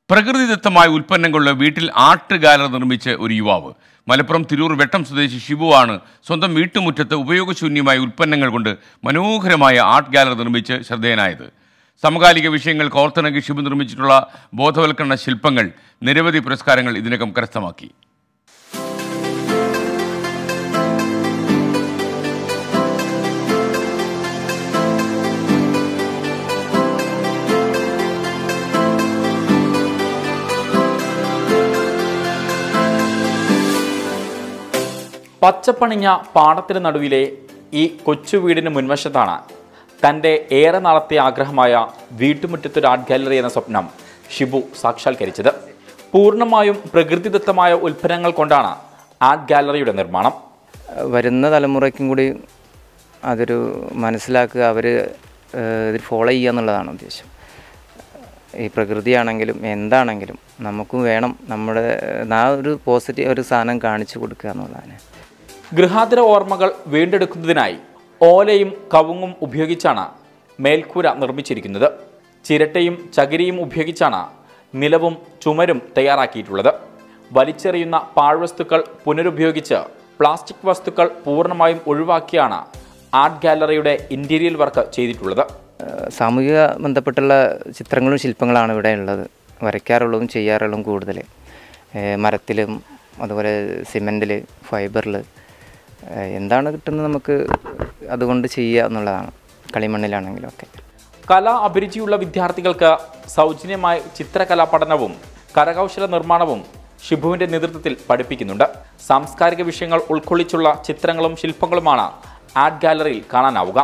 പ്രകൃതിദത്തമായ ഉൽപ്പന്നങ്ങളുടെ വീട്ടിൽ ആർട്ട് ഗാലറി നിർമ്മിച്ച ഒരു യുവാവ് മലപ്പുറം തിരൂർ വെട്ടം സ്വദേശി ഷിബുവാണ് സ്വന്തം വീട്ടുമുറ്റത്ത് ഉപയോഗശൂന്യമായ ഉൽപ്പന്നങ്ങൾ കൊണ്ട് മനോഹരമായ ആർട്ട് ഗാലറി നിർമ്മിച്ച് ശ്രദ്ധേയനായത് സമകാലിക വിഷയങ്ങൾ കോർത്തിണക്കി ഷിബു നിർമ്മിച്ചിട്ടുള്ള ബോധവൽക്കരണ ശില്പങ്ങൾ നിരവധി പുരസ്കാരങ്ങൾ ഇതിനകം കരസ്ഥമാക്കി പച്ചപ്പണിഞ്ഞ പാടത്തിന് നടുവിലെ ഈ കൊച്ചു വീടിന് മുൻവശത്താണ് തൻ്റെ ഏറെ നാളത്തെ ആഗ്രഹമായ വീട്ടുമുറ്റത്തൊരു ആർട്ട് ഗാലറി എന്ന സ്വപ്നം ഷിബു സാക്ഷാത്കരിച്ചത് പൂർണ്ണമായും പ്രകൃതിദത്തമായ ഉൽപ്പന്നങ്ങൾ കൊണ്ടാണ് ആർട്ട് ഗാലറിയുടെ നിർമ്മാണം വരുന്ന തലമുറയ്ക്കും കൂടി അതൊരു മനസ്സിലാക്കുക അവർ ഇത് ഫോളോ ചെയ്യുക എന്നുള്ളതാണ് ഉദ്ദേശം ഈ പ്രകൃതിയാണെങ്കിലും എന്താണെങ്കിലും നമുക്കും വേണം നമ്മുടെ ആ ഒരു പോസിറ്റീവ് ഒരു സാധനം കാണിച്ചു കൊടുക്കുക എന്നുള്ളതാണ് ഗൃഹാതുര ഓർമ്മകൾ വീണ്ടെടുക്കുന്നതിനായി ഓലയും കവുങ്ങും ഉപയോഗിച്ചാണ് മേൽക്കൂര നിർമ്മിച്ചിരിക്കുന്നത് ചിരട്ടയും ചകിരിയും ഉപയോഗിച്ചാണ് നിലവും ചുമരും തയ്യാറാക്കിയിട്ടുള്ളത് വലിച്ചെറിയുന്ന പാഴ്വസ്തുക്കൾ പുനരുപയോഗിച്ച് പ്ലാസ്റ്റിക് വസ്തുക്കൾ പൂർണ്ണമായും ഒഴിവാക്കിയാണ് ആർട്ട് ഗാലറിയുടെ ഇൻറ്റീരിയൽ വർക്ക് ചെയ്തിട്ടുള്ളത് ഏഹ് സാമൂഹിക ബന്ധപ്പെട്ടുള്ള ചിത്രങ്ങളും ശില്പങ്ങളാണ് ഇവിടെ ഉള്ളത് വരയ്ക്കാറുള്ളതും ചെയ്യാറുള്ളതും കൂടുതൽ ഏഹ് മരത്തിലും അതുപോലെ സിമെൻറ്റിൽ ഫൈബറിൽ എന്താണ് കിട്ടുന്നത് നമുക്ക് അതുകൊണ്ട് ചെയ്യുക എന്നുള്ളതാണ് കളിമണ്ണിലാണെങ്കിലും ഒക്കെ കലാ അഭിരുചിയുള്ള വിദ്യാർത്ഥികൾക്ക് സൗജന്യമായി ചിത്രകലാ പഠനവും കരകൗശല നിർമ്മാണവും ഷിബുവിന്റെ നേതൃത്വത്തിൽ പഠിപ്പിക്കുന്നുണ്ട് സാംസ്കാരിക വിഷയങ്ങൾ ഉൾക്കൊള്ളിച്ചുള്ള ചിത്രങ്ങളും ശില്പങ്ങളുമാണ് ആർട്ട് ഗാലറിയിൽ കാണാനാവുക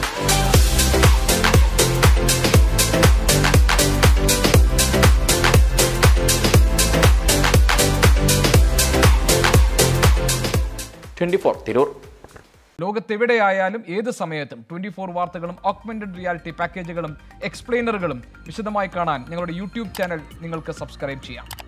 ട്വന്റി ഫോർ തിരൂർ ലോകത്തെവിടെയായാലും ഏത് സമയത്തും ട്വന്റി ഫോർ വാർത്തകളും ഓഗ്മെന്റഡ് റിയാലിറ്റി പാക്കേജുകളും എക്സ്പ്ലെയിനറുകളും വിശദമായി കാണാൻ ഞങ്ങളുടെ യൂട്യൂബ് ചാനൽ നിങ്ങൾക്ക് സബ്സ്ക്രൈബ് ചെയ്യാം